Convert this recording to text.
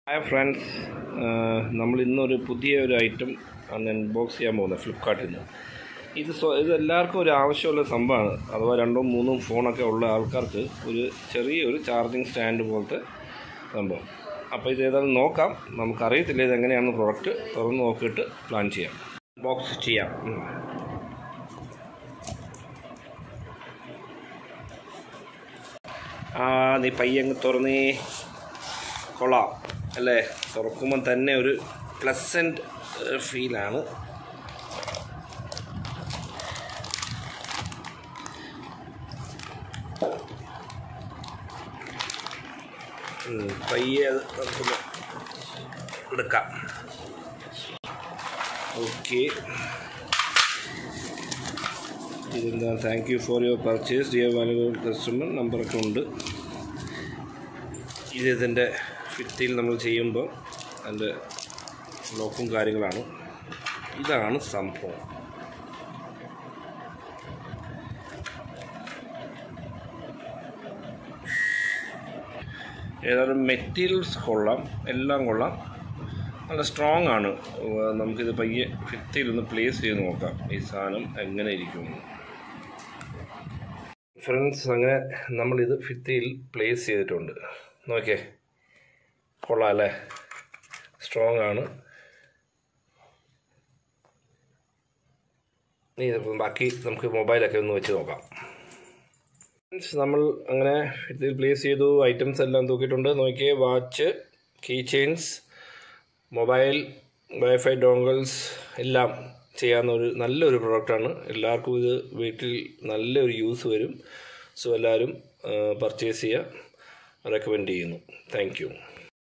Hi friends നമ്മൾ ഇന്നൊരു പുതിയ ഒരു ഐറ്റം ആണ് അൺബോക്സ് ചെയ്യാൻ പോകുന്നത് ഫ്ലിപ്കാർട്ടിൽ നിന്ന് ഇത് സ്വ ഇത് എല്ലാവർക്കും ഒരു ആവശ്യമുള്ള സംഭവമാണ് അഥവാ രണ്ടും മൂന്നും ഫോണൊക്കെ ഉള്ള ആൾക്കാർക്ക് ഒരു ചെറിയൊരു ചാർജിങ് സ്റ്റാൻഡ് പോലത്തെ സംഭവം അപ്പോൾ ഇത് ഏതായാലും നോക്കാം നമുക്കറിയത്തില്ല ഇത് എങ്ങനെയാണ് പ്രൊഡക്റ്റ് തുറന്ന് നോക്കിയിട്ട് പ്ലാൻ ചെയ്യാം ബോക്സ് ചെയ്യാം ഉം. ആ നീ പയ്യങ്ങ് തുറന്നേ കൊള്ളാം അല്ലേ തുറക്കുമ്പം തന്നെ ഒരു പ്ലസൻറ്റ് ഫീലാണ് ഉം, പയ്യെ അത് നമുക്കൊന്ന് എടുക്കാം ഓക്കെ ഇതെന്താ thank you for your purchase dear valuable customer നമ്പറൊക്കെ ഉണ്ട് ഇത് ഇതിൻ്റെ ഫിറ്റിൽ നമ്മൾ ചെയ്യുമ്പോൾ അതിൻ്റെ ലോക്കും കാര്യങ്ങളാണ് ഇതാണ് സംഭവം ഏതായാലും മെറ്റീരിയൽസ് കൊള്ളാം എല്ലാം കൊള്ളാം നല്ല സ്ട്രോങ് ആണ് ഉവ്വ് നമുക്കിത് പയ്യെ ഫിത്തിയിൽ ഒന്ന് പ്ലേസ് ചെയ്ത് നോക്കാം ഈ സാധനം എങ്ങനെ ഇരിക്കുമെന്ന് ഫ്രണ്ട്സ് അങ്ങനെ നമ്മളിത് ഫിത്തിയിൽ പ്ലേസ് ചെയ്തിട്ടുണ്ട് നോക്കിയേ കൊള്ളാം അല്ലേ സ്ട്രോങ് ആണ് നീ ഇതിപ്പം ബാക്കി നമുക്ക് മൊബൈലൊക്കെ ഒന്ന് വെച്ച് നോക്കാം ഫ്രണ്ട്സ് നമ്മൾ അങ്ങനെ ഇതിൽ പ്ലേസ് ചെയ്തു ഐറ്റംസ് എല്ലാം തൂക്കിയിട്ടുണ്ട് നോക്കിയേ watch key chains mobile wifi dongles എല്ലാം ചെയ്യാവുന്ന ഒരു നല്ലൊരു പ്രൊഡക്റ്റാണ് എല്ലാവർക്കും ഇത് വീട്ടിൽ നല്ലൊരു യൂസ് വരും സോ എല്ലാവരും പർച്ചേസ് ചെയ്യുക റെക്കമെൻഡ് ചെയ്യുന്നു താങ്ക് യു